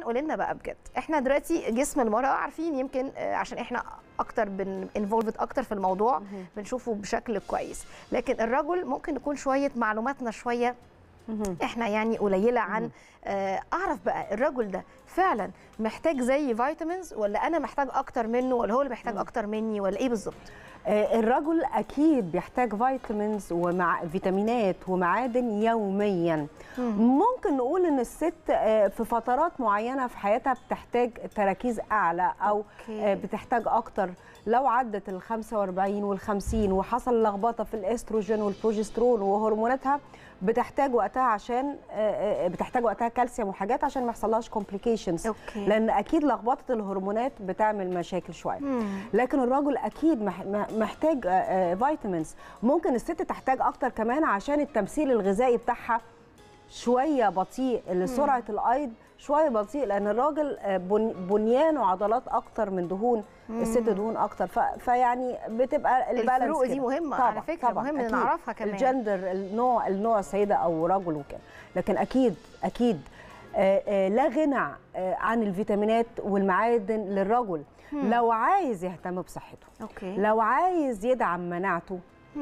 قولي لنا بقى بجد احنا دلوقتي جسم المراه عارفين يمكن آه، عشان احنا اكتر بن انفولفد اكتر في الموضوع بنشوفه بشكل كويس لكن الرجل ممكن يكون شويه معلوماتنا شويه احنا يعني قليله عن آه، اعرف بقى الرجل ده فعلا محتاج زي فيتامينز ولا انا محتاج اكتر منه ولا هو اللي محتاج اكتر مني ولا ايه بالظبط آه، الرجل اكيد بيحتاج فيتامينز ومع فيتامينات ومعادن يوميا ممكن نقول ان الست آه، في فترات معينه في حياتها بتحتاج تركيز اعلى او أوكي. آه، بتحتاج اكتر لو عدت ال 45 وال 50 وحصل لخبطه في الاستروجين والبروجسترون وهرموناتها بتحتاج وقتها عشان آه، آه، بتحتاج وقتها كالسيوم وحاجات عشان ما يحصلهاش كومبليكيشنز أوكي. لان اكيد لخبطه الهرمونات بتعمل مشاكل شويه لكن الرجل اكيد مح- مح- محتاج آه، آه، فيتامينز ممكن الست تحتاج اكتر كمان عشان التمثيل الغذائي بتاعها شويه بطيء لسرعه الايض شويه بطيء لان الراجل آه، بن- بنيانه عضلات اكتر من دهون الست دهون اكتر ف... فيعني بتبقى البالانس الفروق دي كده. مهمة طبعاً على فكرة، طبعاً مهم أكيد. نعرفها كمان. الجندر النوع النوع سيده او رجل وكده لكن اكيد اكيد آه، آه، لا غنى آه، عن الفيتامينات والمعادن للرجل لو عايز يهتم بصحته اوكي لو عايز يدعم مناعته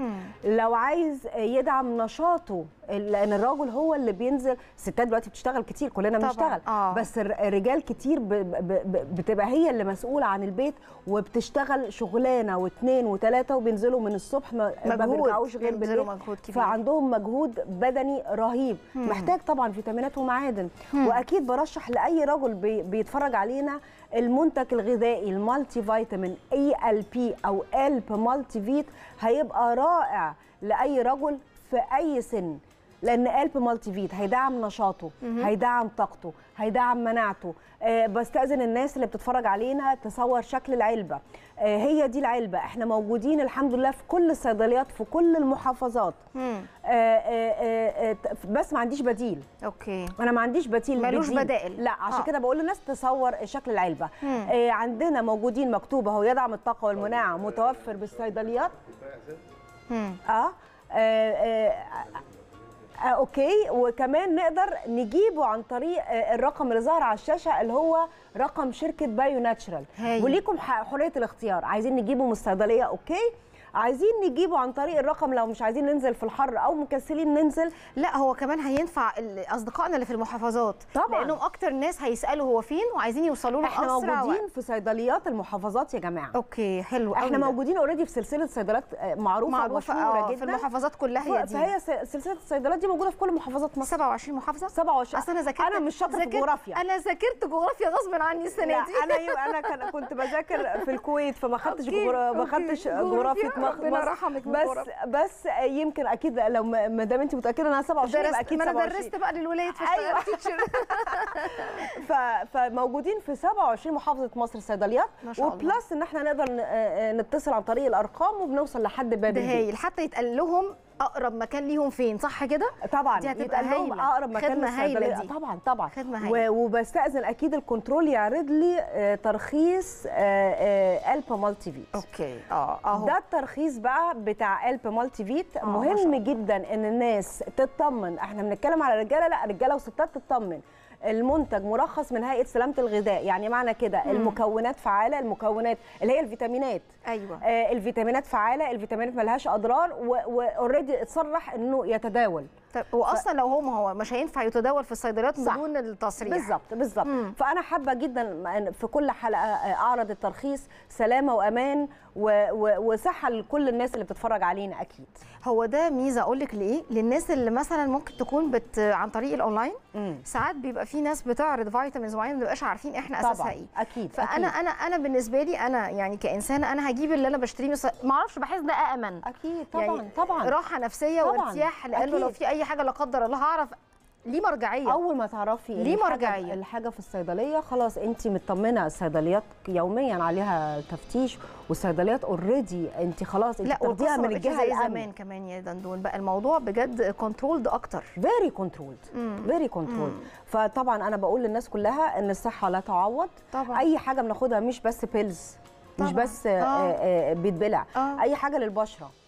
لو عايز يدعم نشاطه لان الراجل هو اللي بينزل الستات دلوقتي بتشتغل كتير كلنا طبعاً، بنشتغل آه. بس الر- الرجال كتير ب- ب- ب- بتبقى هي اللي مسؤوله عن البيت وبتشتغل شغلانه واثنين وثلاثه وبينزلوا من الصبح ما, ما مجهود، بيرجعوش غير بينزلوا بالليل مجهود كبير. فعندهم مجهود بدني رهيب محتاج طبعا فيتامينات ومعادن واكيد برشح لاي رجل بي بيتفرج علينا المنتج الغذائي المالتي فيتامين اي ال بي او الب مالتي فيت هيبقى رائع لاي رجل في اي سن لان الب مالتي فيت هيدعم نشاطه هيدعم طاقته هيدعم مناعته آه بستاذن الناس اللي بتتفرج علينا تصور شكل العلبه آه هي دي العلبه احنا موجودين الحمد لله في كل الصيدليات في كل المحافظات آه آه آه آه بس ما عنديش بديل اوكي انا ما عنديش بديل ملوش بديل. بدائل. لا عشان آه. كده بقول للناس تصور شكل العلبه آه عندنا موجودين مكتوب اهو يدعم الطاقه والمناعه متوفر بالصيدليات مم. اه, آه, آه, آه اوكي وكمان نقدر نجيبه عن طريق آه الرقم اللي ظهر على الشاشه اللي هو رقم شركه بايو ناتشرال هايل. وليكم ح- حريه الاختيار عايزين نجيبه من الصيدليه اوكي عايزين نجيبه عن طريق الرقم لو مش عايزين ننزل في الحر او مكسلين ننزل لا هو كمان هينفع ال- اصدقائنا اللي في المحافظات طبعاً. لانهم اكتر ناس هيسالوا هو فين وعايزين يوصلوا له احنا اسرع موجودين وقت. في صيدليات المحافظات يا جماعه اوكي حلو احنا أوي ده. موجودين اوريدي في سلسله صيدلات آه، معروفه, معروفه ومشهوره اه جدا في المحافظات كلها هي دي فهي س- سلسله الصيدلات دي موجوده في كل محافظات مصر 27 محافظه 27 اصل انا ذاكرت انا مش شاطره في ذاكرت- الجغرافيا انا ذاكرت جغرافيا غصب عني السنه لا دي انا يو- انا كان كنت بذاكر في الكويت فما خدتش أوكي، جغرا- ما أوكي. خدتش جغرافيا، جغرافيا مخ- ربنا مصر. رحمك من بس الجغرافيا. بس يمكن اكيد لو ما ما دام انت متاكده انها 27 يبقى درست اكيد ما انا 27 درست بقى للولاد أيوة. فاشتغلت تيتشر ف... فموجودين في 27 محافظه مصر صيدليات ما شاء الله. وبلس ان احنا نقدر ن- آه، نتصل عن طريق الارقام وبنوصل لحد باب ده البيت هايل حتى يتقال لهم اقرب مكان ليهم فين صح كده طبعا دي هتبقى يتقال لهم هايلة. اقرب مكان خدمة هايلة للصيدليه دي. طبعا طبعا خدمة و- هايلة. وبستاذن اكيد الكنترول يعرض لي آه، ترخيص آه، آه، البا مالتي فيت اوكي اه اهو ده الترخيص بقى بتاع الب مالتي فيت ما شاء مهم الله. جدا ان الناس تطمن احنا بنتكلم على رجاله لا رجاله وستات تطمن المنتج مرخص من هيئه سلامه الغذاء يعني معنى كده المكونات فعاله المكونات اللي هي الفيتامينات ايوه آه الفيتامينات فعاله الفيتامينات ملهاش اضرار واوريدي اتصرح انه يتداول طب هو اصلا لو هو ما هو مش هينفع يتداول في الصيدليات صح. بدون التصريح بالظبط بالظبط مم. فانا حابه جدا في كل حلقه اعرض الترخيص سلامه وامان و- و- وصحه لكل الناس اللي بتتفرج علينا اكيد هو ده ميزه اقول لك ليه للناس اللي مثلا ممكن تكون بت عن طريق الاونلاين مم. ساعات بيبقى في ناس بتعرض فيتامينز معينه ما بنبقاش عارفين احنا اساسها طبعا ايه اكيد فانا أكيد. انا انا بالنسبه لي انا يعني كانسانه انا هجيب اللي انا بشتريه من الص- ما اعرفش بحس ده امن اكيد طبعا يعني طبعا راحه نفسيه طبعاً. وارتياح لانه لو أكيد. في اي حاجه لا قدر الله هعرف ليه مرجعيه اول ما تعرفي إن ليه الحاجة- مرجعية؟ الحاجه في الصيدليه خلاص انت مطمنه الصيدليات يوميا عليها تفتيش والصيدليات اوريدي انت خلاص انت لا بتاخديها والقصه من ما بقتش الجهه زي الامن زمان كمان يا دندون بقى الموضوع بجد كنترولد اكتر فيري كنترولد فيري كنترولد فطبعا انا بقول للناس كلها ان الصحه لا تعوض طبعا اي حاجه بناخدها مش بس بيلز مش طبعاً. بس آه. آه. آه بيتبلع آه. اي حاجه للبشره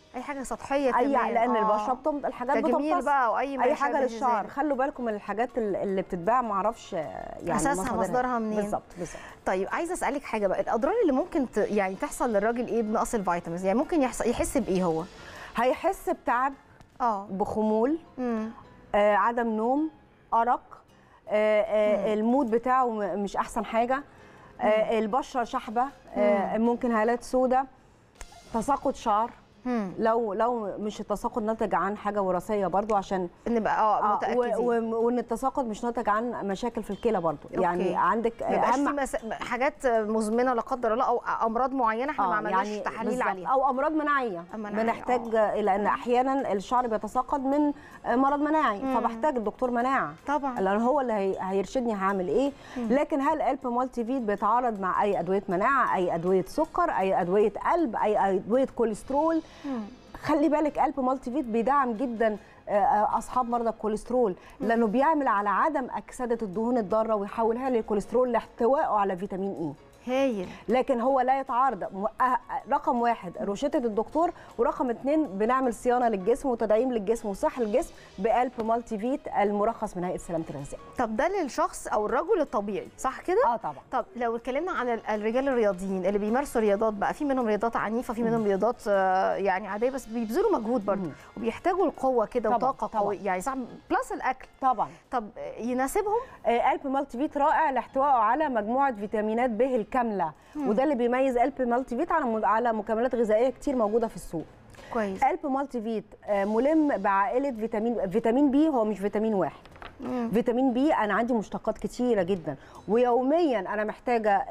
اي حاجه سطحيه اي كمان لان آه. البشره بتم الحاجات تجميل بتمتص بقى او اي ما اي يشابه حاجه للشعر ذلك. خلوا بالكم من الحاجات ال- اللي بتتباع ما اعرفش يعني أساسها مصدرها منين؟ بالظبط بالظبط طيب عايزه اسالك حاجه بقى الاضرار اللي ممكن ت... يعني تحصل للراجل ايه بنقص الفيتامينز يعني ممكن يحصل يحس بايه هو هيحس بتعب اه بخمول امم آه عدم نوم ارق آه آه المود بتاعه م- مش احسن حاجه آه البشره شحبه آه ممكن هالات سوداء تساقط شعر امم لو لو مش التساقط ناتج عن حاجه وراثيه برضو عشان نبقى اه آه، و- متاكدين و- وان التساقط مش ناتج عن مشاكل في الكلى برضو أوكي. يعني عندك ما يبقاش في اهم مس... حاجات مزمنه لا قدر الله او امراض معينه احنا ما آه، عملناش تحاليل بالظبط. عليها او امراض مناعيه مناعية، بنحتاج لان احيانا الشعر بيتساقط من مرض مناعي مم. فبحتاج الدكتور مناعه طبعا لان هو اللي هي- هيرشدني هعمل ايه لكن هل الب مالتي فيت بيتعارض مع اي ادويه مناعه اي ادويه سكر اي ادويه قلب اي ادويه كوليسترول مم. خلي بالك الب مالتي فيت بيدعم جدا آه، آه، اصحاب مرضى الكوليسترول لانه بيعمل على عدم اكسده الدهون الضاره ويحولها للكوليسترول لاحتوائه على فيتامين اي هايل لكن هو لا يتعارض م- أه- رقم واحد روشته الدكتور ورقم اتنين بنعمل صيانه للجسم وتدعيم للجسم وصحه للجسم بقلب مالتي فيت المرخص من هيئه سلامه الغذاء طب ده للشخص او الرجل الطبيعي صح كده اه طبعا طب لو اتكلمنا عن ال- الرجال الرياضيين اللي بيمارسوا رياضات بقى في منهم رياضات عنيفه في منهم رياضات آه، يعني عاديه بس بيبذلوا مجهود برضه مم. وبيحتاجوا القوه كده طبعاً، وطاقه طبعاً. قويه يعني صح بلس الاكل طبعا طب آه، يناسبهم آه، قلب مالتي فيت رائع لاحتوائه على مجموعه فيتامينات ب الكامله وده اللي بيميز قلب مالتي فيت على م- على مكملات غذائيه كتير موجوده في السوق كويس قلب مالتي فيت آه، ملم بعائله فيتامين فيتامين بي هو مش فيتامين واحد مم. فيتامين بي انا عندي مشتقات كتيره جدا ويوميا انا محتاجه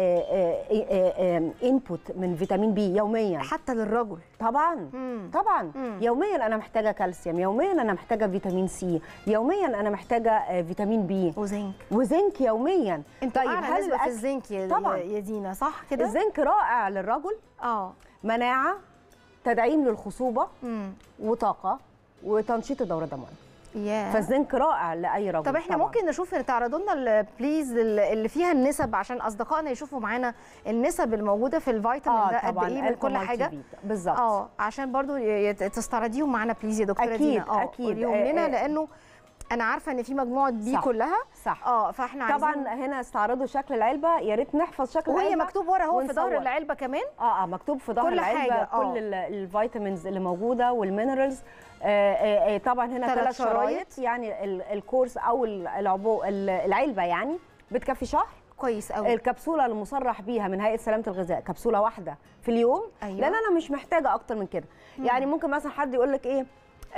انبوت من فيتامين بي يوميا حتى للرجل طبعا مم. طبعا مم. يوميا انا محتاجه كالسيوم يوميا انا محتاجه فيتامين سي يوميا انا محتاجه آه، فيتامين بي وزنك وزنك يوميا انت طيب اعلى نسبه في الأكل- الزنك يا طبعاً. يا دينا صح كده الزنك رائع للرجل اه مناعه تدعيم للخصوبه امم وطاقه وتنشيط الدوره الدمويه يا فالزنك رائع لاي رجل طب احنا طبعاً. ممكن نشوف تعرضوا لنا البليز اللي فيها النسب عشان اصدقائنا يشوفوا معانا النسب الموجوده في الفيتامين ده قد طبعاً، ايه من ألف كل مالتي حاجه فيت. بالظبط اه عشان برضو ي- يت- تستعرضيهم معانا بليز يا دكتوره أكيد، دينا اه أكيد. قوليهم آه، لنا آه. لانه انا عارفه ان في مجموعه بي صح. كلها صح اه فاحنا عايزين طبعا هنا استعرضوا شكل العلبه يا ريت نحفظ شكل وهي العلبه مكتوب ورا اهو في ظهر ونصور. العلبه كمان اه اه مكتوب في ظهر كل العلبه حاجة، آه. كل ال- الفيتامينز اللي موجوده والمينرالز آه آه آه طبعا هنا ثلاث ثلاث شرايط. شرايط يعني ال- الكورس او ال- العبو ال- العلبه يعني بتكفي شهر كويس قوي الكبسوله المصرح بيها من هيئه سلامه الغذاء كبسوله واحده في اليوم أيوة. لان انا مش محتاجه اكتر من كده يعني ممكن مثلا حد يقول لك ايه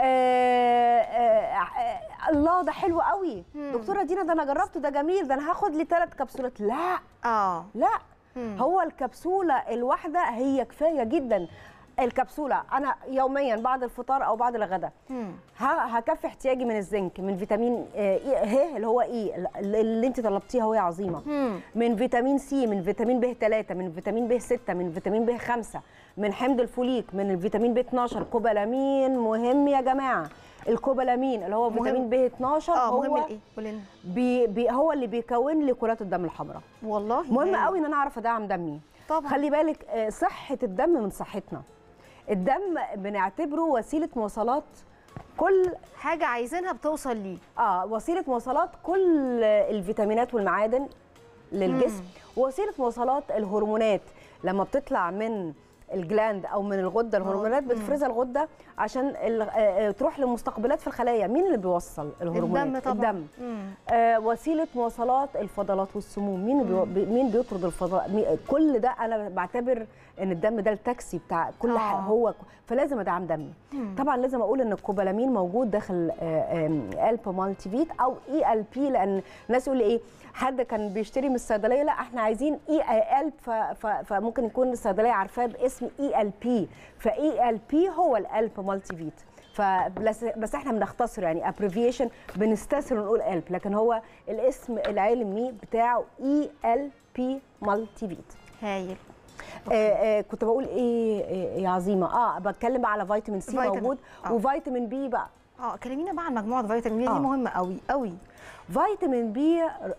آه آه آه الله ده حلو قوي مم. دكتوره دينا ده انا جربته ده جميل ده انا هاخد لي ثلاث كبسولات لا اه لا مم. هو الكبسوله الواحده هي كفايه جدا الكبسوله انا يوميا بعد الفطار او بعد الغداء مم. ه- هكفي احتياجي من الزنك من فيتامين آه، إيه- ه اللي هو اي اللي انت طلبتيها وهي عظيمه مم. من فيتامين سي من فيتامين ب 3 من فيتامين ب 6 من فيتامين ب 5 من حمض الفوليك من الفيتامين ب 12 كوبالامين مهم يا جماعه الكوبالامين اللي هو مهم. فيتامين ب 12 اه هو مهم الايه قولي لنا بي بي هو اللي بيكون لي كرات الدم الحمراء والله مهم هايل. قوي ان انا اعرف ادعم دمي طبعا خلي بالك آه، صحه الدم من صحتنا الدم بنعتبره وسيله مواصلات كل حاجه عايزينها بتوصل ليه اه وسيله مواصلات كل الفيتامينات والمعادن للجسم وسيله مواصلات الهرمونات لما بتطلع من الجلاند او من الغده الهرمونات مم. بتفرزها الغده عشان ال- آه، آه، تروح لمستقبلات في الخلايا مين اللي بيوصل الهرمونات الدم طبعا الدم مم. آه، وسيله مواصلات الفضلات والسموم مين بيو... بي- مين بيطرد الفضلات مي... كل ده انا بعتبر ان الدم ده التاكسي بتاع كل آه. حاجه هو فلازم ادعم دمي مم. طبعا لازم اقول ان الكوبالامين موجود داخل الب مالتي فيت او اي ال بي لان الناس يقول لي ايه حد كان بيشتري من الصيدليه لا احنا عايزين اي ال فممكن يكون الصيدليه عارفاه باسم اي ال بي فاي ال بي هو الالب مالتي فيت فبس بس احنا بنختصر يعني ابريفيشن بنستسهل ونقول الب لكن هو الاسم العلمي بتاعه اي ال بي مالتي فيت هايل آه آه كنت بقول ايه آه، يا عظيمه اه بتكلم بقى على فيتامين سي فيتامين. موجود آه. وفيتامين بي بقى اه كلمينا بقى عن مجموعه فيتامين بي دي آه. مهمه قوي قوي فيتامين بي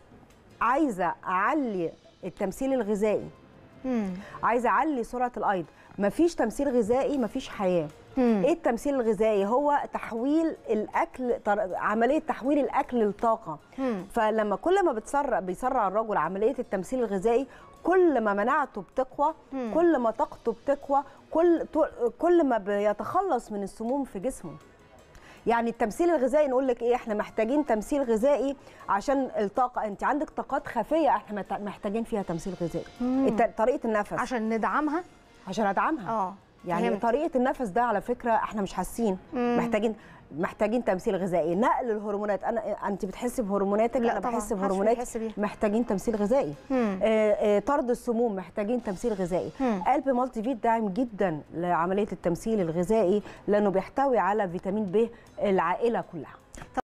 عايزه اعلي التمثيل الغذائي مم. عايزه اعلي سرعه الايض مفيش تمثيل غذائي مفيش حياه مم. ايه التمثيل الغذائي هو تحويل الاكل طر- عمليه تحويل الاكل لطاقه مم. فلما كل ما بتسرع بيسرع الرجل عمليه التمثيل الغذائي كل ما مناعته بتقوى مم. كل ما طاقته بتقوى كل تو- كل ما بيتخلص من السموم في جسمه يعني التمثيل الغذائي نقول لك ايه احنا محتاجين تمثيل غذائي عشان الطاقه انت عندك طاقات خفيه احنا مت- محتاجين فيها تمثيل غذائي مم. الت- طريقه النفس عشان ندعمها عشان ادعمها اه يعني فهمت. طريقه النفس ده على فكره احنا مش حاسين مم. محتاجين محتاجين تمثيل غذائي نقل الهرمونات انا انت بتحسي بهرموناتك لا انا طبعاً، بحس محدش بهرموناتي بيحس بيها. محتاجين تمثيل غذائي مم. آه، آه، طرد السموم محتاجين تمثيل غذائي مم. قلب مالتي فيت داعم جدا لعمليه التمثيل الغذائي لانه بيحتوي على فيتامين ب العائله كلها